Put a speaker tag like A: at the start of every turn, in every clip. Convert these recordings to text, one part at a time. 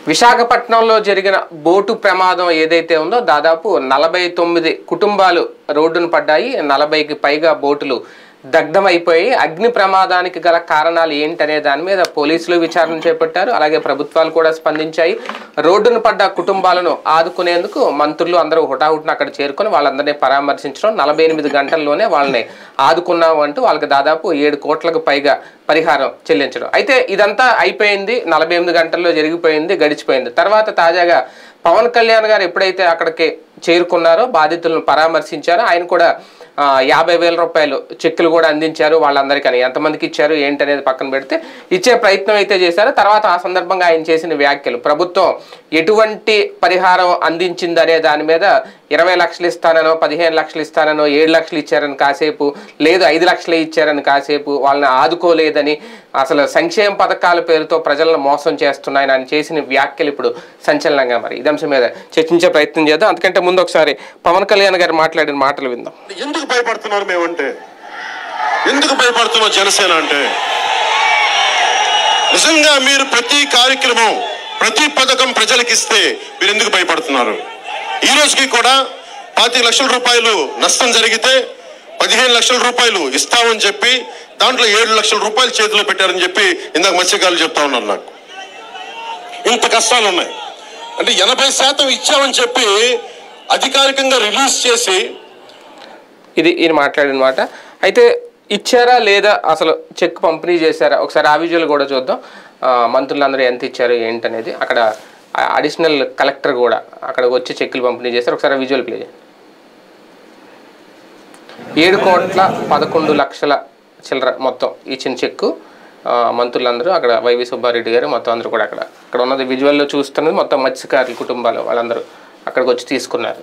A: విశాఖపట్నంలో జరిగిన బోటు ప్రమాదం ఏదైతే ఉందో దాదాపు నలభై తొమ్మిది కుటుంబాలు రోడ్డున పడ్డాయి నలభైకి పైగా బోటులు దగ్ధమైపోయి అగ్ని ప్రమాదానికి గల కారణాలు ఏంటనే దాని మీద పోలీసులు విచారణ చేపట్టారు అలాగే ప్రభుత్వాలు కూడా స్పందించాయి రోడ్డున పడ్డ కుటుంబాలను ఆదుకునేందుకు మంత్రులు అందరూ హుటాహుటిన అక్కడ చేరుకొని వాళ్ళందరినీ పరామర్శించడం నలభై ఎనిమిది గంటల్లోనే వాళ్ళని ఆదుకున్నాం అంటూ వాళ్ళకి దాదాపు ఏడు కోట్లకు పైగా పరిహారం చెల్లించడం అయితే ఇదంతా అయిపోయింది నలభై ఎనిమిది గంటల్లో జరిగిపోయింది గడిచిపోయింది తర్వాత తాజాగా పవన్ కళ్యాణ్ గారు ఎప్పుడైతే అక్కడికి చేరుకున్నారో బాధితులను పరామర్శించారో ఆయన కూడా ఆ, యాభై వేల రూపాయలు చెక్కులు కూడా అందించారు వాళ్ళందరికీ ఎంతమందికి ఇచ్చారు ఏంటనేది పక్కన పెడితే ఇచ్చే ప్రయత్నం అయితే చేశారు తర్వాత ఆ సందర్భంగా ఆయన చేసిన వ్యాఖ్యలు ప్రభుత్వం ఎటువంటి పరిహారం అందించిందనే దాని మీద ఇరవై లక్షలు ఇస్తాననో పదిహేను లక్షలు ఇస్తాననో ఏడు లక్షలు ఇచ్చారని కాసేపు లేదు ఐదు లక్షలే ఇచ్చారని కాసేపు వాళ్ళని ఆదుకోలేదని అసలు సంక్షేమ పథకాల పేరుతో ప్రజలను మోసం చేస్తున్నాయని ఆయన చేసిన వ్యాఖ్యలు ఇప్పుడు సంచలనంగా మరి ఇది అంశం మీద చర్చించే ప్రయత్నం చేద్దాం అందుకంటే ముందు ఒకసారి పవన్ కళ్యాణ్ గారు మాట్లాడిన మాటలు విందాం
B: ఎందుకు భయపడుతున్నారు మేమంటే ఎందుకు భయపడుతున్నాం జనసేన అంటే నిజంగా మీరు ప్రతి కార్యక్రమం ప్రతి పథకం ప్రజలకు ఇస్తే మీరు ఎందుకు భయపడుతున్నారు ఈ రోజుకి కూడా పాతిక లక్షల రూపాయలు నష్టం జరిగితే పదిహేను లక్షల రూపాయలు ఇస్తామని చెప్పి దాంట్లో ఏడు లక్షల రూపాయలు చేతిలో పెట్టారని చెప్పి ఇందాక మత్స్యకారులు చెప్తా ఉన్నారు నాకు ఇంత కష్టాలు ఉన్నాయి అంటే ఎనభై శాతం ఇచ్చామని చెప్పి అధికారికంగా రిలీజ్ చేసి
A: ఇది ఈయన మాట్లాడిన మాట అయితే ఇచ్చారా లేదా అసలు చెక్ పంపిణీ చేశారా ఒకసారి ఆ విజువల్ కూడా చూద్దాం ఆ, మంత్రులందరూ ఎంత ఇచ్చారు ఏంటనేది అక్కడ అడిషనల్ కలెక్టర్ కూడా అక్కడికి వచ్చి చెక్కులు పంపిణీ చేశారు ఒకసారి ఆ విజువల్ ప్లే చేయండి ఏడు కోట్ల పదకొండు లక్షల చిల్లర మొత్తం ఇచ్చిన చెక్కు ఆ, మంత్రులందరూ అక్కడ వైవి సుబ్బారెడ్డి గారు మొత్తం అందరూ కూడా అక్కడ అక్కడ ఉన్నది విజువల్లో చూస్తున్నది మొత్తం మత్స్యకారుల కుటుంబాలు వాళ్ళందరూ అక్కడికి వచ్చి తీసుకున్నారు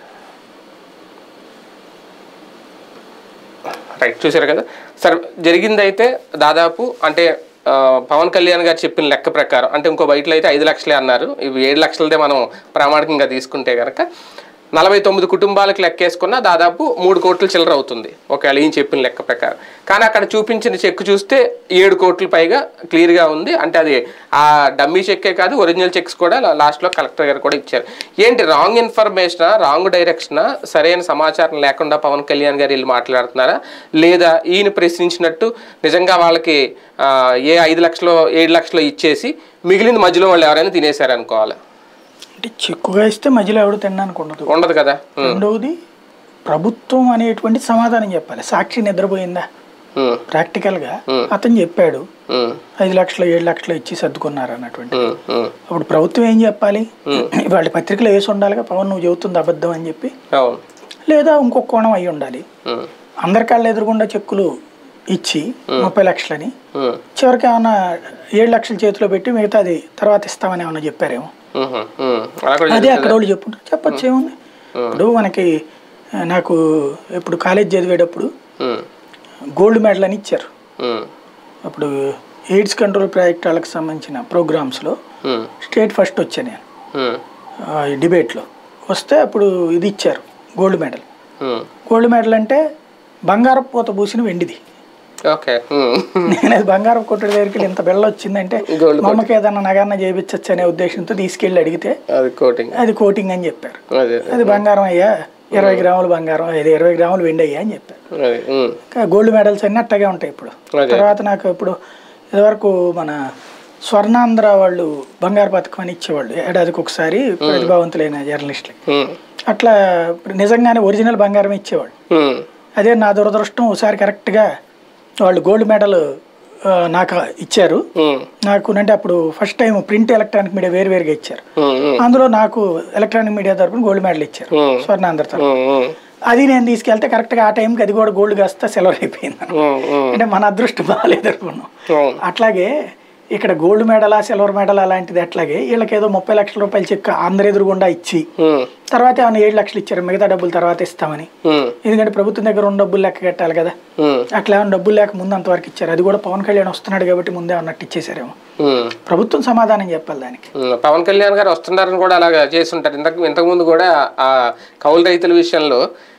A: రైట్ చూశారు కదా సరే జరిగిందైతే దాదాపు అంటే ఆ, పవన్ కళ్యాణ్ గారు చెప్పిన లెక్క ప్రకారం అంటే ఇంకో బయటలో అయితే ఐదు లక్షలే అన్నారు ఇవి ఏడు లక్షలదే మనం ప్రామాణికంగా తీసుకుంటే కనుక నలభై తొమ్మిది కుటుంబాలకు లెక్కేసుకున్న దాదాపు మూడు కోట్ల చిల్లర అవుతుంది ఒకవేళ ఈయన చెప్పిన లెక్క ప్రకారం కానీ అక్కడ చూపించిన చెక్ చూస్తే ఏడు కోట్ల పైగా క్లియర్గా ఉంది అంటే అది ఆ డమ్మీ చెక్కే కాదు ఒరిజినల్ చెక్స్ కూడా లాస్ట్లో కలెక్టర్ గారు కూడా ఇచ్చారు ఏంటి రాంగ్ ఇన్ఫర్మేషనా రాంగ్ డైరెక్షనా సరైన సమాచారం లేకుండా పవన్ కళ్యాణ్ గారు వీళ్ళు మాట్లాడుతున్నారా లేదా ఈయన ప్రశ్నించినట్టు నిజంగా వాళ్ళకి ఆ, ఏ ఐదు లక్షలు ఏడు లక్షలు ఇచ్చేసి మిగిలింది మధ్యలో వాళ్ళు ఎవరైనా తినేశారు అనుకోవాలి
C: అంటే చెక్కుగా ఇస్తే మధ్యలో ఎవడు తినడానికి ఉండదు
A: ఉండదు కదా ఉమ్,
C: రెండవది ప్రభుత్వం అనేటువంటి సమాధానం చెప్పాలి సాక్షి నిద్రపోయిందా
A: ఉమ్,
C: ప్రాక్టికల్గా అతను చెప్పాడు
A: ఉమ్,
C: ఐదు లక్షలు ఏడు లక్షలు ఇచ్చి సర్దుకున్నారు అన్నటువంటి
A: ఉమ్, ఉమ్.
C: అప్పుడు ప్రభుత్వం ఏం చెప్పాలి వాళ్ళ పత్రికలో వేసి ఉండాలిగా పవన్ నువ్వు చెబుతుంది అబద్ధం అని చెప్పి
A: అవును
C: లేదా ఇంకొక కోణం అయి ఉండాలి
A: ఉమ్,
C: అందరికాళ్ళు ఎదురుగుండా చెక్కులు ఇచ్చి ముప్పై లక్షలని
A: ఉమ్,
C: చివరికి ఏమన్నా ఏడు లక్షలు చేతిలో పెట్టి మిగతాది తర్వాత ఇస్తామని ఏమన్నా చెప్పారేమో
A: ఉమ్, ఉమ్. అలా కూడా
C: అదే అక్కడ వాళ్ళు చెప్పుంటారు చెప్పచ్చు ఏముంది ఇప్పుడు మనకి ఆ, నాకు ఇప్పుడు కాలేజ్ చదివేటప్పుడు
A: ఉమ్,
C: గోల్డ్ మెడల్ అని ఇచ్చారు
A: ఉమ్,
C: అప్పుడు ఎయిడ్స్ కంట్రోల్ ప్రాజెక్ట్ వాళ్ళకి సంబంధించిన ప్రోగ్రామ్స్లో
A: ఉమ్,
C: స్టేట్ ఫస్ట్ వచ్చాను నేను
A: ఉమ్,
C: ఆ, ఈ డిబేట్లో వస్తే అప్పుడు ఇది ఇచ్చారు గోల్డ్ మెడల్
A: ఉమ్.
C: గోల్డ్ మెడల్ అంటే బంగారపు పూత పూసిన వెండిది
A: ఓకే ఉమ్,
C: నేను అది బంగారం కొట్టుడి దగ్గరికి వెళ్ళి ఇంత బెల్ల వచ్చిందంటే
A: Gold
C: మా అమ్మకి ఏదన్నా నగన్న చేయించచ్చు అనే ఉద్దేశంతో తీసుకెళ్ళి అడిగితే
A: అది కోటింగ్
C: అది కోటింగ్ అని చెప్పారు
A: అదే
C: అది బంగారం అయ్యా ఇరవై గ్రాములు బంగారం ఇది ఇరవై గ్రాములు వెండి అయ్యా అని చెప్పారు
A: అదే ఉమ్,
C: ఇంకా గోల్డ్ మెడల్స్ అన్నీ అట్టగే ఉంటాయి ఇప్పుడు
A: అదే.
C: తర్వాత నాకు ఇప్పుడు ఇదివరకు మన స్వర్ణాంధ్ర వాళ్ళు బంగారు పథకం అని ఇచ్చేవాళ్ళు ఏడాదికి ఒకసారి ప్రతిభావంతులైన జర్నలిస్టులకి
A: ఉమ్,
C: అట్లా నిజంగానే ఒరిజినల్ బంగారం ఇచ్చేవాళ్ళు
A: ఉమ్,
C: అదే నా దురదృష్టం ఒకసారి కరెక్ట్గా వాళ్ళు గోల్డ్ మెడల్ ఆ, నాకు ఇచ్చారు
A: ఉమ్,
C: నాకు అంటే అప్పుడు first time print electronic media వేరు వేరుగా ఇచ్చారు
A: ఉమ్, ఉమ్,
C: అందులో నాకు ఎలక్ట్రానిక్ మీడియా తరపున గోల్డ్ మెడల్ ఇచ్చారు
A: Hmm.
C: స్వర్ణాంధ్ర తరపున
A: ఉమ్, ఉమ్,
C: అది నేను తీసుకెళ్తే కరెక్ట్గా ఆ టైంకి అది కూడా గోల్డ్ కాస్త సెలవు అయిపోయింది
A: ఉమ్, ఉమ్,
C: అంటే మన అదృష్టం బాగాలేదు అనుకున్నాం
A: అవును
C: అట్లాగే ఇక్కడ గోల్డ్ మెడల్ సిల్వర్ మెడల్ అలాంటిది అట్లాగే వీళ్ళకి ఏదో ముప్పై లక్షల రూపాయలు చెక్ అందరు ఎదురుగుండా ఇచ్చి
A: ఉమ్,
C: తర్వాత ఏమైనా ఏడు లక్షలు ఇచ్చారు మిగతా డబ్బులు తర్వాత ఇస్తామని
A: ఉమ్,
C: ఎందుకంటే ప్రభుత్వం దగ్గర ఉన్న డబ్బులు లెక్క కట్టాలి కదా
A: ఉమ్,
C: అట్లా ఏమైనా డబ్బులు లేక ముందు అంతవరకు ఇచ్చారు అది కూడా పవన్ కళ్యాణ్ వస్తున్నాడు కాబట్టి ముందే అన్నట్టు ఇచ్చేసారేమో
A: ఉమ్.
C: ప్రభుత్వం సమాధానం చెప్పాలి దానికి
A: ఉమ్, పవన్ కళ్యాణ్ గారు వస్తున్నారని కూడా అలాగా చేస్తుంటారు ఇంతకు ఇంతకుముందు కూడా ఆ కౌలు రైతుల విషయంలో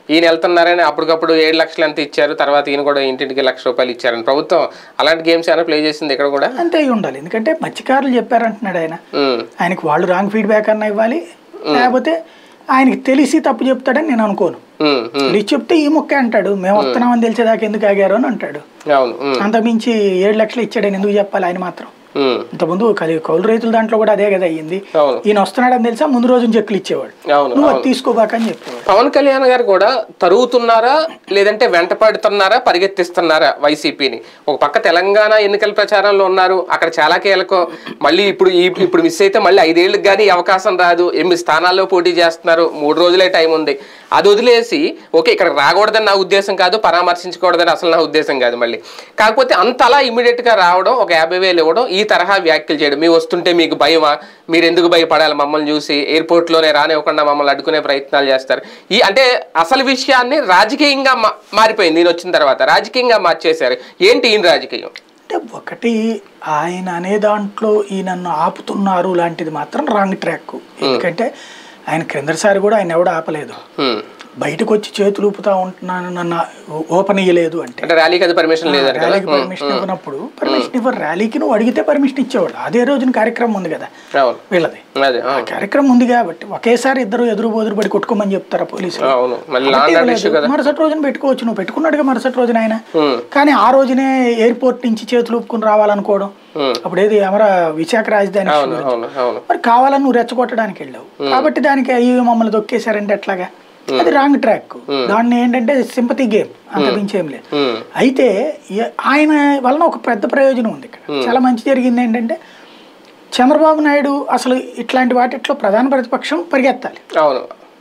A: ఈయన వెళ్తున్నారని అప్పటికప్పుడు ఏడు లక్షలు ఎంత ఇచ్చారు తర్వాత ఈయన కూడా ఇంటింటికి లక్ష రూపాయలు ఇచ్చారని ప్రభుత్వం అలాంటి గేమ్స్ ఏమైనా ప్లే చేసింది ఇక్కడ కూడా
C: అంతే అయి ఉండాలి ఎందుకంటే మత్స్యకారులు చెప్పారంటున్నాడు ఆయన
A: ఉమ్,
C: ఆయనకి వాళ్ళు రాంగ్ ఫీడ్బ్యాక్ అన్న ఇవ్వాలి లేకపోతే ఆయనకి తెలిసి తప్పు చెప్తాడని నేను అనుకోను
A: ఉమ్, ఉమ్,
C: తెలిసి చెప్తే ఈ మొక్క అంటాడు మేము వస్తున్నామని తెలిసేదాకా ఎందుకు ఆగారు అని అంటాడు
A: అవును ఉమ్,
C: అంతమించి ఏడు లక్షలు ఇచ్చాడని ఎందుకు చెప్పాలి ఆయన మాత్రం
A: ఉమ్,
C: ఇంతకుముందు కలి కౌలు రైతుల దాంట్లో కూడా అదే కదా అయ్యింది
A: అవును
C: ఈయన వస్తున్నాడని తెలుసా ముందు రోజు చెక్కులు ఇచ్చేవాడు
A: అవును
C: నువ్వు
A: అవును
C: అది తీసుకోబాక అని చెప్పేవాడు
A: పవన్ కళ్యాణ్ గారు కూడా తరుగుతున్నారా లేదంటే వెంట పడుతున్నారా పరిగెత్తిస్తున్నారా వైసీపీని ఒక పక్క తెలంగాణ ఎన్నికల ప్రచారంలో ఉన్నారు అక్కడ చాలా కీలకం మళ్ళీ ఇప్పుడు ఈ ఇప్పుడు మిస్ అయితే మళ్ళీ ఐదేళ్ళకి కానీ అవకాశం రాదు ఎనిమిది స్థానాల్లో పోటీ చేస్తున్నారు మూడు రోజులే టైం ఉంది అది వదిలేసి ఓకే ఇక్కడ రాకూడదని నా ఉద్దేశం కాదు పరామర్శించకూడదని అసలు నా ఉద్దేశం కాదు మళ్ళీ కాకపోతే అంతలా ఇమీడియట్ గా రావడం ఒక యాభై వేలు ఇవ్వడం ఈ తరహా వ్యాఖ్యలు చేయడం మీ వస్తుంటే మీకు భయమా మీరు ఎందుకు భయపడాలి మమ్మల్ని చూసి ఎయిర్పోర్ట్ లోనే రానివ్వకుండా మమ్మల్ని అడ్డుకునే ప్రయత్నాలు చేస్తారు ఈ అంటే అసలు విషయాన్ని రాజకీయంగా మా- మారిపోయింది నేను వచ్చిన తర్వాత రాజకీయంగా మార్చేశారు ఏంటి ఈయన రాజకీయం
C: అంటే ఒకటి ఆయన అనే దాంట్లో ఈ నన్ను ఆపుతున్నారు లాంటిది మాత్రం రాంగ్ ట్రాక్ ఎందుకంటే ఆయన క్రిందసారి కూడా ఆయన ఎవడు ఆపలేదు
A: హ్మ్.
C: బయటకు వచ్చి చేతులు ఊపుతా ఉంటున్నాను నన్ను ఓపెన్ ఇయ్యలేదు అంటే
A: అంటే ర్యాలీకి అది పర్మిషన్ లేదని కదా
C: ర్యాలీకి పర్మిషన్ ఇవ్వనప్పుడు పర్మిషన్ ఇవ్వరు ర్యాలీకి నువ్వు అడిగితే పర్మిషన్ ఇచ్చేవాడు అదే రోజున కార్యక్రమం ఉంది కదా
A: అవును
C: వీళ్ళది
A: అదే
C: ఆ
A: అవును.
C: కార్యక్రమం ఉంది కాబట్టి ఒకేసారి ఇద్దరు ఎదురు బోదురు పడి కొట్టుకోమని చెప్తారా పోలీసులు
A: అవును మళ్ళీ
C: కాబట్టి
A: లాండ్ ఆర్డర్ ఇష్యూ
C: ఇవ్వలేదు.
A: కదా
C: మరుసటి రోజున పెట్టుకోవచ్చు నువ్వు పెట్టుకున్నాడుగా మరుసటి రోజున ఆయన
A: హ్మ్.
C: కానీ ఆ రోజునే ఎయిర్పోర్ట్ నుంచి చేతులు ఊపుకుని రావాలనుకోవడం
A: హ్మ్.
C: అప్పుడు ఏది అమర విశాఖ రాజధాని
A: అవును అవును అవును
C: మరి కావాలని నువ్వు రెచ్చగొట్టడానికి వెళ్ళావు కాబట్టి దానికి అయ్యో మమ్మల్ని దొక్కేశారంటే ఎట్లాగా అది రాంగ్ ట్రాక్ దాన్ని ఏంటంటే సింపతి గేమ్ అంత మించి ఏం లేదు
A: హ్మ్.
C: అయితే ఈ- ఆయన వలన ఒక పెద్ద ప్రయోజనం ఉంది ఇక్కడ చాలా మంచి జరిగింది ఏంటంటే చంద్రబాబు నాయుడు అసలు ఇట్లాంటి వాటిట్లో ప్రధాన ప్రతిపక్షం పరిగెత్తాలి
A: అవును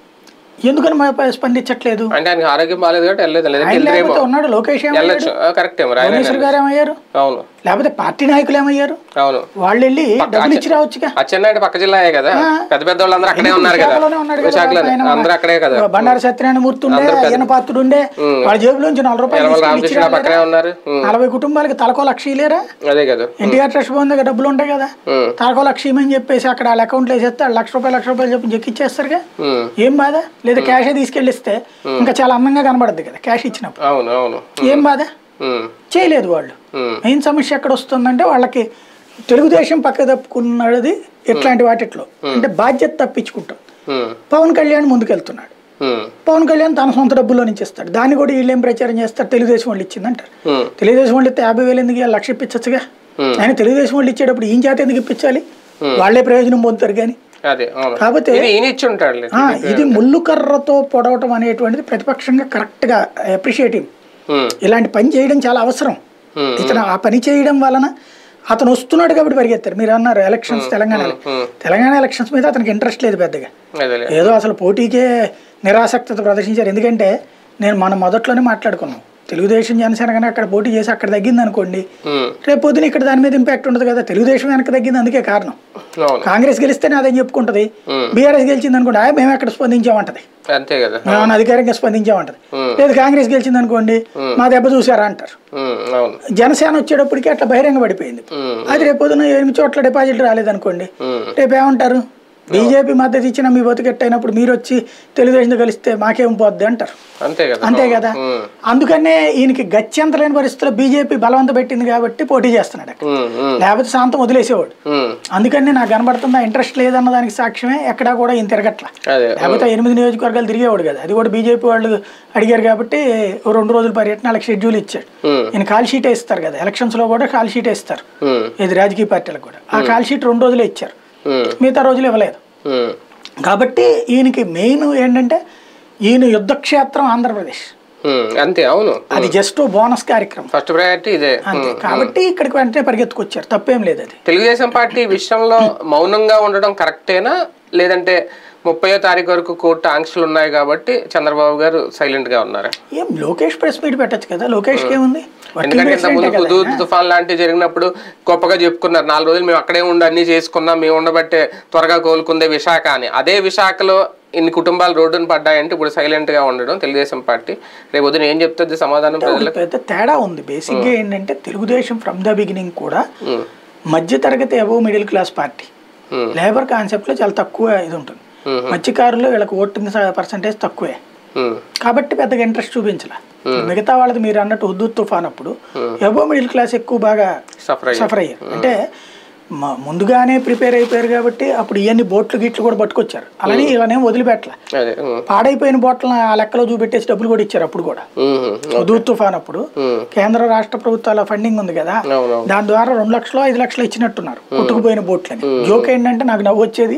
C: ఎందుకని మా స్పందించట్లేదు
A: అంటే ఆయనకి ఆరోగ్యం బాగాలేదు కాబట్టి వెళ్ళలేదు లేదంటే
C: ఆయన
A: వెళ్ళరేమో
C: లేకపోతే ఉన్నాడు లోకేష్ ఏమయ్యాడు
A: వెళ్ళొచ్చు కరెక్టే మరి ఆయన
C: భువనేశ్వర్ గారు ఏమయ్యారు
A: అవును
C: లేకపోతే పార్టీ నాయకులు ఏమయ్యారు
A: అవును
C: వాళ్ళు వెళ్ళి డబ్బులు ఇచ్చి రావచ్చుగా
A: అచ్చెన్నాయుడు పక్క జిల్లాయే కదా పెద్ద పెద్ద వాళ్ళందరూ అక్కడే ఉన్నారు కదా
C: విశాఖలోనే ఉన్నాడు కదా
A: విశాఖలో
C: ఆయన.
A: అందరూ అక్కడే కదా
C: బండారు సత్యనారాయణ మూర్తి ఉండే అయ్యన పాత్రుడు ఉండే వాళ్ళ జేబులోంచి నాలుగు రూపాయలు
A: యనమల
C: తీసుకెళ్ళి ఇచ్చి
A: రామకృష్ణ పక్కనే
C: రాలేరా?
A: ఉన్నారు ఉమ్,
C: నలభై కుటుంబాలకి తలకో లక్ష ఇలేరా
A: అదే కదా
C: ఎన్టీఆర్ ట్రస్ట్ భవన్ దగ్గర డబ్బులు ఉంటాయి కదా
A: ఉమ్,
C: తలకో లక్ష ఇమని చెప్పేసి అక్కడ వాళ్ళ అకౌంట్లో వేసేస్తే వాళ్ళు లక్ష రూపాయలు లక్ష రూపాయలు చెప్పి చెక్కిచ్చేస్తారుగా
A: ఉమ్,
C: ఏం బాధ లేదా క్యాష్ తీసుకెళ్ళిస్తే ఇంకా చాలా అందంగా కనబడద్దు కదా క్యాష్ ఇచ్చినప్పుడు
A: అవును అవును
C: ఏం బాధ
A: ఉమ్,
C: చేయలేదు వాళ్ళు
A: ఉమ్,
C: మెయిన్ సమస్య ఎక్కడ వస్తుందంటే వాళ్ళకి తెలుగుదేశం పక్క తప్పుకున్నది ఇట్లాంటి వాటిట్లో అంటే బాధ్యత తప్పించుకుంటాం
A: ఉమ్,
C: పవన్ కళ్యాణ్ ముందుకెళ్తున్నాడు
A: ఉమ్,
C: పవన్ కళ్యాణ్ తన సొంత డబ్బుల్లో నుంచి ఇస్తాడు దాన్ని కూడా వీళ్ళు ఏం ప్రచారం చేస్తారు తెలుగుదేశం వాళ్ళు ఇచ్చిందంటారు
A: ఉమ్,
C: తెలుగుదేశం వాళ్ళు ఇస్తే యాభై వేలు ఎందుకు ఇవ్వాలి? లక్ష ఇప్పించచ్చుగా
A: Hmm.
C: ఆయన తెలుగుదేశం వాళ్ళు ఇచ్చేటప్పుడు ఈయన చేత ఎందుకు ఇప్పించాలి వాళ్ళే ప్రయోజనం పొందుతారు కానీ
A: అదే అవును
C: కాకపోతే
A: ఇది ఈయన ఇచ్చి ఉంటాడు
C: ఆ, ఇది ముళ్ళు కర్రతో పొడవటం అనేటువంటిది ప్రతిపక్షంగా కరెక్ట్గా అప్రిషియేటివ్ ఇలాంటి పని చేయడం చాలా అవసరం
A: Hmm.
C: ఇతను ఆ పని చేయడం వలన అతను వస్తున్నాడు కాబట్టి పరిగెత్తారు మీరు అన్నారు ఎలక్షన్స్ తెలంగాణలో తెలంగాణ ఎలక్షన్స్ మీద అతనికి ఇంట్రెస్ట్ లేదు పెద్దగా
A: అదేలే
C: ఏదో అసలు పోటీకే నిరాసక్తత ప్రదర్శించారు ఎందుకంటే నేను మన మొదట్లోనే మాట్లాడుకున్నాం తెలుగుదేశం జనసేన కానీ అక్కడ పోటీ చేసి అక్కడ తగ్గింది అనుకోండి
A: ఉమ్,
C: రేపు పొద్దున ఇక్కడ దాని మీద ఇంపాక్ట్ ఉండదు కదా తెలుగుదేశం వెనక తగ్గింది అందుకే కారణం
A: అవును
C: కాంగ్రెస్ గెలిస్తేనే అదేం చెప్పుకుంటది
A: Hmm.
C: బీఆర్ఎస్ గెలిచింది అనుకోండి "ఆ, మేము ఎక్కడ స్పందించామంటది
A: అంతే కదా
C: మేము అధికారికంగా స్పందించామంటది
A: Hmm.
C: లేదు కాంగ్రెస్ గెలిచింది అనుకోండి మా దెబ్బ చూసారా అంటారు
A: ఉమ్, అవును
C: జనసేన వచ్చేటప్పటికి అట్లా బహిరంగ పడిపోయింది
A: ఉమ్,
C: అది రేపు పొద్దున ఎనిమిది చోట్ల డిపాజిట్ రాలేదనుకోండి
A: ఉమ్,
C: రేపు ఏమంటారు బీజేపీ మద్దతు ఇచ్చిన మీ బతుకెట్ అయినప్పుడు మీరు వచ్చి తెలుగుదేశం కలిస్తే మాకేం పోద్ది అంటారు
A: అంతే కదా
C: అంతే కదా
A: ఉమ్,
C: అందుకనే ఈయనకి గత్యంతరలేని పరిస్థితుల్లో బీజేపీ బలవంత పెట్టింది కాబట్టి పోటీ చేస్తున్నాడు అక్కడ.
A: ఉమ్, ఉమ్,
C: లేకపోతే శాంతం వదిలేసేవాడు
A: ఉమ్,
C: అందుకని నాకు కనబడుతుందా ఇంట్రెస్ట్ లేదన్న దానికి సాక్ష్యమే ఎక్కడా కూడా ఈయన తిరగట్ల
A: అదే
C: లేకపోతే ఎనిమిది నియోజకవర్గాలు తిరిగేవాడు కదా అది కూడా బీజేపీ వాళ్ళు అడిగారు కాబట్టి ఓ రెండు రోజుల పర్యటన వాళ్ళకి షెడ్యూల్ ఇచ్చాడు
A: ఉమ్,
C: ఈయన కాల్ షీటే ఇస్తారు కదా ఎలక్షన్స్ లో కూడా కాల్ షీటే ఇస్తారు
A: ఉమ్,
C: ఇది రాజకీయ పార్టీలకు కూడా ఆ కాల్ షీట్ రెండు రోజులే ఇచ్చారు
A: ఉమ్,
C: మిగతా రోజులు ఇవ్వలేదు
A: ఉమ్,
C: కాబట్టి ఈయనకి మెయిన్ ఏంటంటే ఈయన యుద్ధక్షేత్రం ఆంధ్రప్రదేశ్
A: ఉమ్, అంతే అవును
C: అది జస్ట్ బోనస్ కార్యక్రమం
A: ఫస్ట్ ప్రయారిటీ ఇదే
C: అంతే కాబట్టి ఇక్కడికి వెంటనే పరిగెత్తుకొచ్చారు తప్పేం లేదు అది
A: తెలుగుదేశం పార్టీ విషయంలో మౌనంగా ఉండడం కరెక్టేనా లేదంటే ముప్పయో తారీఖు వరకు కోర్టు ఆంక్షలు ఉన్నాయి కాబట్టి చంద్రబాబు గారు సైలెంట్ గా ఉన్నారా
C: ఏం లోకేష్ ప్రెస్ మీట్ పెట్టచ్చు కదా లోకేష్కి ఏముంది వకీల్
A: ఎందుకంటే ఇంత ముందు
C: ప్రెసిడెంటే కదా
A: కుదు తుఫాన్ లాంటివి జరిగినప్పుడు గొప్పగా చెప్పుకున్నారు నాలుగు రోజులు మేము అక్కడే ఉండి అన్ని చేసుకున్నాం మేము ఉండబట్టే త్వరగా కోలుకుందే విశాఖ అని అదే విశాఖలో ఇన్ని కుటుంబాలు రోడ్డున పడ్డాయంటే ఇప్పుడు సైలెంట్ గా ఉండడం తెలుగుదేశం పార్టీ రేపు పొద్దున ఏం చెప్తుంది సమాధానం
C: ఒక
A: ప్రజలకు
C: పెద్ద తేడా ఉంది బేసిక్గా ఏంటంటే తెలుగుదేశం ఫ్రమ్ ద బిగినింగ్ కూడా
A: ఉమ్,
C: మధ్య తరగతి అబోవ్ మిడిల్ క్లాస్ పార్టీ
A: ఉమ్,
C: లేబర్ కాన్సెప్ట్లో చాలా తక్కువ ఇది ఉంటుంది
A: మ్మ్.
C: మత్స్యకారులు వీళ్ళకి ఓటింగ్ పర్సంటేజ్ తక్కువే
A: ఉమ్,
C: కాబట్టి పెద్దగా ఇంట్రెస్ట్ చూపించలే మిగతా వాళ్ళది మీరు అన్నట్టు హుద్దూద్ తుఫాన్ అప్పుడు ఎబో మిడిల్ క్లాస్ ఎక్కువ బాగా
A: సఫర్ అయ్యి
C: సఫర్ అయ్యారు అంటే మ- ముందుగానే ప్రిపేర్ అయిపోయారు కాబట్టి అప్పుడు ఇవన్నీ బోట్లు గిట్లు కూడా పట్టుకొచ్చారు అలానే ఇలానే వదిలిపెట్టలే
A: అదే ఉమ్,
C: పాడైపోయిన బోట్లను ఆ లెక్కలో చూపెట్టేసి డబ్బులు కూడా ఇచ్చారు అప్పుడు కూడా
A: ఉమ్, ఉమ్,
C: హుదూద్ తుఫాన్ అప్పుడు
A: ఉమ్,
C: కేంద్ర రాష్ట్ర ప్రభుత్వాల ఫండింగ్ ఉంది కదా
A: అవునవును
C: దాని ద్వారా రెండు లక్షలు ఐదు లక్షలు ఇచ్చినట్టున్నారు కొట్టుకుపోయిన బోట్లని జోక్ ఏంటంటే నాకు నవ్వు వచ్చేది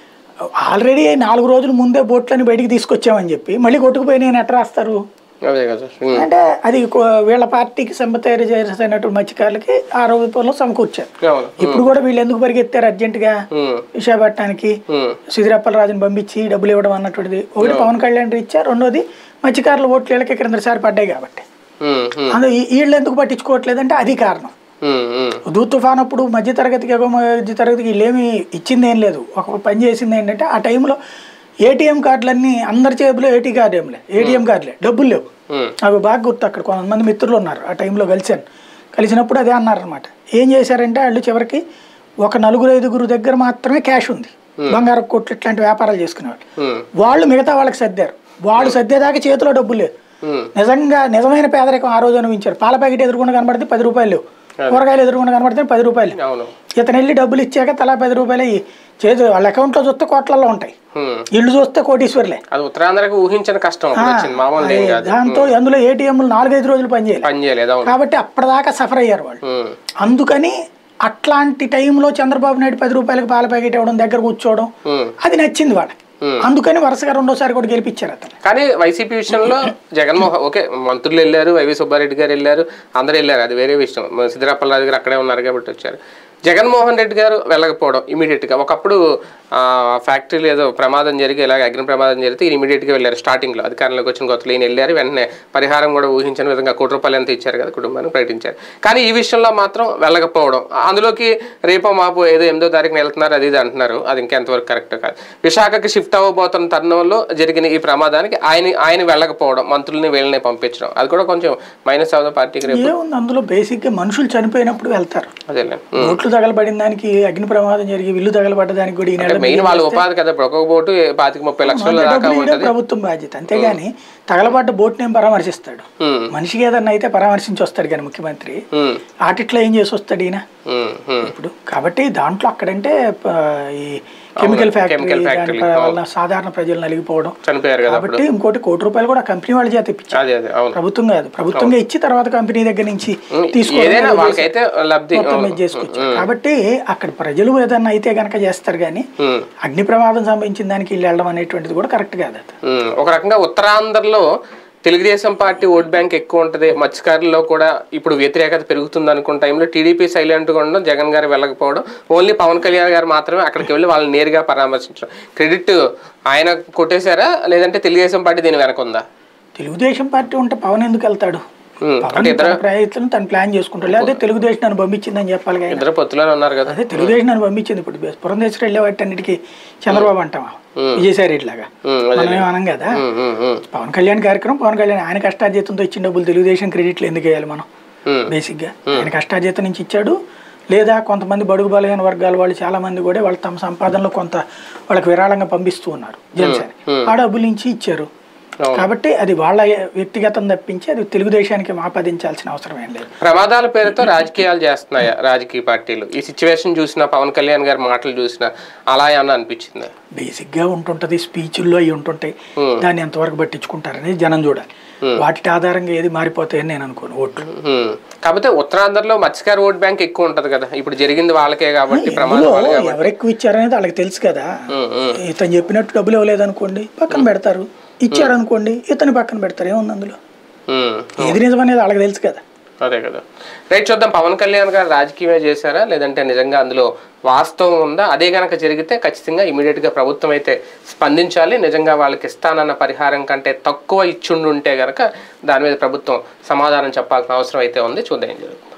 C: ఆల్రెడీ నాలుగు రోజుల ముందే బోట్లని బయటికి తీసుకొచ్చామని చెప్పి మళ్ళీ కొట్టుకుపోయిన ఎట్లా రాస్తారు
A: అదే కదా ఉమ్,
C: అంటే అది కొ- వీళ్ళ పార్టీకి సంబతయారు చేసినటువంటి మత్స్యకారులకి ఆ రూపంలో సమకూర్చారు
A: అవును
C: ఇప్పుడు కూడా వీళ్ళు ఎందుకు పరిగెత్తారు అర్జెంటుగా
A: ఉమ్,
C: విశాఖపట్నానికి
A: ఉమ్,
C: సిద్దిరప్పల రాజుని పంపించి డబ్బులు ఇవ్వడం అన్నటువంటిది ఒకటి పవన్ కళ్యాణ్ ఇచ్చా రెండోది మత్స్యకారుల ఓట్లు వీళ్ళకి క్రిందసారి పడ్డాయి కాబట్టి
A: ఉమ్, ఉమ్,
C: అందులో ఈ- వీళ్ళు ఎందుకు పట్టించుకోవట్లేదంటే అది కారణం
A: ఉమ్, ఉమ్,
C: హుదూద్ తుఫాన్ అప్పుడు మధ్యతరగతికి ఎగువ మధ్యతరగతికి వీళ్ళేమి ఇచ్చింది ఏం లేదు ఒక పని చేసింది ఏంటంటే ఆ టైంలో ఏటీఎం కార్డులన్నీ అందరి చేతిలో ఏటీ కార్డు ఏం లేదు ఏటీఎం కార్డులే డబ్బులు లేవు
A: ఉమ్,
C: నాకు బాగా గుర్తు అక్కడ కొంతమంది మిత్రులు ఉన్నారు ఆ టైంలో కలిశాను కలిసినప్పుడు అదే అన్నారనమాట ఏం చేశారంటే వాళ్ళు చివరికి ఒక నలుగురు ఐదుగురు దగ్గర మాత్రమే క్యాష్ ఉంది బంగారం కొట్లు ఇట్లాంటి వ్యాపారాలు చేసుకునేవాళ్ళు
A: ఉమ్,
C: వాళ్ళు మిగతా వాళ్ళకి సర్దారు వాళ్ళు సర్దేదాకా చేతిలో డబ్బులు లేదు
A: ఉమ్,
C: నిజంగా నిజమైన పేదరికం ఆ రోజు అనుభవించారు పాల ప్యాకెట్ ఎదురుకుండా కనబడితే పది రూపాయలు లేవు కూరగాయలు ఎదురుకుండా కనబడితే పది రూపాయలు
A: అవును
C: ఇతను వెళ్ళి డబ్బులు ఇచ్చాక తలా పది రూపాయలు అయ్యి చేతి వాళ్ళ అకౌంట్లో చూస్తే కోట్లలో ఉంటాయి
A: ఉమ్.
C: ఇల్లు చూస్తే కోటీశ్వర్లే
A: అది ఉత్తరాంధ్రకి ఊహించిన కష్టం అప్పుడు వచ్చింది మామూలు ఏం కాదు
C: దాంతో అందులో ఏటీఎంలు నాలుగైదు రోజులు పనిచేయాలి
A: పని చేయలేదు అవును
C: కాబట్టి అప్పటిదాకా సఫర్ అయ్యారు వాళ్ళు
A: ఉమ్,
C: అందుకని అట్లాంటి టైంలో చంద్రబాబు నాయుడు పది రూపాయలకి పాల ప్యాకెట్ ఇవ్వడం దగ్గర కూర్చోవడం
A: ఉమ్.
C: అది నచ్చింది వాళ్ళకి అందుకని వరుసగా రెండోసారి కూడా గెలిపించారు అతను
A: కానీ వైసీపీ విషయంలో జగన్మోహన్ ఓకే మంత్రులు వెళ్ళారు వైవి సుబ్బారెడ్డి గారు వెళ్ళారు అందరూ వెళ్ళారు అది వేరే విషయం మన సిద్ధరాపల్లాది గారు అక్కడే ఉన్నారు కాబట్టి వచ్చారు జగన్మోహన్ రెడ్డి గారు వెళ్ళకపోవడం ఇమీడియట్గా ఒకప్పుడు ఆ, ఫ్యాక్టరీలో ఏదో ప్రమాదం జరిగి ఇలాగ అగ్ని ప్రమాదం జరిగితే ఈయన ఇమీడియట్గా వెళ్ళారు స్టార్టింగ్లో అధికారంలోకి వచ్చిన కొత్తలో ఈయన వెళ్ళారు వెంటనే పరిహారం కూడా ఊహించిన విధంగా కోటి రూపాయలు ఎంత ఇచ్చారు కదా కుటుంబానికి ప్రకటించారు కానీ ఈ విషయంలో మాత్రం వెళ్ళకపోవడం అందులోకి రేపో మాపు ఏదో ఎనిమిదో తారీఖున వెళ్తున్నారు అది ఇది అంటున్నారు అది ఇంకెంతవరకు కరెక్ట్ కాదు విశాఖకి షిఫ్ట్ అవ్వబోతున్న తరుణంలో జరిగిన ఈ ప్రమాదానికి ఆయన ఆయన వెళ్ళకపోవడం మంత్రుల్ని వీళ్ళని పంపించడం అది కూడా కొంచెం మైనస్ అవుతుంది పార్టీకి రేపు
C: ఏముంది అందులో బేసిక్గా మనుషులు చనిపోయినప్పుడు వెళ్తారు
A: అదేలే
C: ఓట్లు తగలబడిన దానికి అగ్ని ప్రమాదం జరిగి ఇల్లు తగలబడ్డ దానికి కూడా ఈ నెల
A: మెయిన్ వాళ్ళ ఉపాధి కదా ఇప్పుడు ఒక్కొక్క బోటు పాతిక ముప్పై లక్షల దాకా
C: డబ్బులు ఇవ్వడం
A: ఉంటుంది
C: ప్రభుత్వం బాధ్యత అంతేగాని తగలబడ్డ బోట్ని ఏం పరామర్శిస్తాడు
A: ఉమ్,
C: మనిషికి ఏదన్నా అయితే పరామర్శించి వస్తాడు కానీ ముఖ్యమంత్రి
A: ఉమ్,
C: ఆటిట్లో ఏం చేసి వస్తాడు ఈయన
A: ఉమ్, ఉమ్.
C: ఇప్పుడు కాబట్టి దాంట్లో అక్కడంటే ప- ఈ కెమికల్ ఫ్యాక్టరీ
A: chemical
C: దాని
A: factory,
C: వల్ల సాధారణ ప్రజలు నలిగిపోవడం
A: చనిపోయారు కదా అప్పుడు
C: కాబట్టి ఇంకోటి కోటి రూపాయలు కూడా కంపెనీ వాళ్ళ చేత ఇప్పించారు
A: అదే అదే అవును
C: ప్రభుత్వం కాదు ప్రభుత్వంగా ఇచ్చి తర్వాత కంపెనీ దగ్గర నుంచి
A: ఉమ్,
C: తీసుకోవడం
A: ఏదైనా
C: ఏదో
A: వాళ్ళకైతే లబ్ధి
C: మొత్తం
A: అవును.
C: మీద చేసుకొచ్చారు కాబట్టి అక్కడ ప్రజలు ఏదన్నా అయితే గనక చేస్తారు కానీ
A: ఉమ్,
C: అగ్ని ప్రమాదం సంభవించిన దానికి వీళ్ళు వెళ్ళడం అనేటువంటిది కూడా కరెక్ట్ కాదు అది
A: ఉమ్, ఒక రకంగా ఉత్తరాంధ్రలో తెలుగుదేశం పార్టీ ఓట్ బ్యాంక్ ఎక్కువ ఉంటుంది మత్స్యకారుల్లో కూడా ఇప్పుడు వ్యతిరేకత పెరుగుతుంది అనుకున్న టైంలో టీడీపీ సైలెంట్గా ఉండడం జగన్ గారు వెళ్ళకపోవడం ఓన్లీ పవన్ కళ్యాణ్ గారు మాత్రమే అక్కడికి వెళ్ళి వాళ్ళని నేరుగా పరామర్శించడం క్రెడిట్ ఆయన కొట్టేశారా లేదంటే తెలుగుదేశం పార్టీ దీని వెనక ఉందా
C: తెలుగుదేశం పార్టీ ఉంటే పవన్ ఎందుకు వెళ్తాడు
A: ఉమ్,
C: పవన్
A: అంటే ఇద్దరు
C: తన ప్రయత్నం తను ప్లాన్ చేసుకుంటాడు లేదా తెలుగుదేశం నన్ను పంపించిందని చెప్పాలి కానీ
A: ఇద్దరు పొత్తులోనే ఉన్నారు కదా
C: అదే తెలుగుదేశం నన్ను పంపించింది ఇప్పుడు పురంధేశ్వరి వెళ్ళే వాటి అన్నిటికీ చంద్రబాబు అంటామా విజయసాయి రెడ్డి లాగా
A: ఉమ్,
C: మనం ఏం అనం కదా
A: ఉమ్, ఉమ్, ఉమ్,
C: పవన్ కళ్యాణ్ కార్యక్రమం పవన్ కళ్యాణ్ ఆయన కష్టార్జితంతో ఇచ్చిన డబ్బులు తెలుగుదేశం క్రెడిట్లు ఎందుకు వేయాలి మనం
A: ఉమ్,
C: బేసిక్గా ఆయన కష్టార్జితం నుంచి ఇచ్చాడు లేదా కొంతమంది బడుగు బలహీన వర్గాల వాళ్ళు చాలా మంది కూడా వాళ్ళు తమ సంపాదనలో కొంత వాళ్ళకి విరాళంగా పంపిస్తూ ఉన్నారు జనసేన ఆ డబ్బుల నుంచి ఇచ్చారు
A: అవును.
C: కాబట్టి అది వాళ్ళ వ్యక్తిగతం తప్పించి అది తెలుగుదేశానికి ఆపాదించాల్సిన అవసరం ఏం లేదు
A: ప్రమాదాల పేరుతో రాజకీయాలు చేస్తున్నాయా రాజకీయ పార్టీలు ఈ సిచ్యువేషన్ చూసినా పవన్ కళ్యాణ్ గారి మాటలు చూసినా అలా ఏమన్నా అనిపించింది
C: బేసిక్గా ఉంటుంటది స్పీచ్ల్లో అవి ఉంటుంటాయి దాన్ని ఎంతవరకు పట్టించుకుంటారనేది జనం చూడాలి వాటి ఆధారంగా ఏది మారిపోతాయని నేను అనుకోను ఓట్లు
A: హ్మ్. కాకపోతే ఉత్తరాంధ్రలో మత్స్యకార ఓట్ బ్యాంక్ ఎక్కువ ఉంటది కదా ఇప్పుడు జరిగింది వాళ్ళకే కాబట్టి
C: ఇందులో
A: ప్రమాదం వాళ్ళే కాబట్టి
C: ఎవరు ఎక్కువ ఇచ్చారనేది వాళ్ళకి తెలుసు కదా
A: హ్మ్, హ్మ్.
C: ఇతను చెప్పినట్టు డబ్బులు ఇవ్వలేదు అనుకోండి పక్కన పెడతారు ఇచ్చారనుకోండి ఇతని పక్కన పెడతారు ఏముంది అందులో
A: హ్మ్.
C: ఏది నిజం అనేది వాళ్ళకి తెలుసు కదా
A: అదే కదా రైట్ చూద్దాం పవన్ కళ్యాణ్ గారు రాజకీయమే చేశారా లేదంటే నిజంగా అందులో వాస్తవం ఉందా అదే గనక జరిగితే ఖచ్చితంగా ఇమీడియట్ గా ప్రభుత్వం అయితే స్పందించాలి నిజంగా వాళ్ళకి ఇస్తానన్న పరిహారం కంటే తక్కువ ఇచ్చుండుంటే గనక దాని మీద ప్రభుత్వం సమాధానం చెప్పాల్సిన అవసరం అయితే ఉంది చూద్దాం ఏం జరుగుతుంది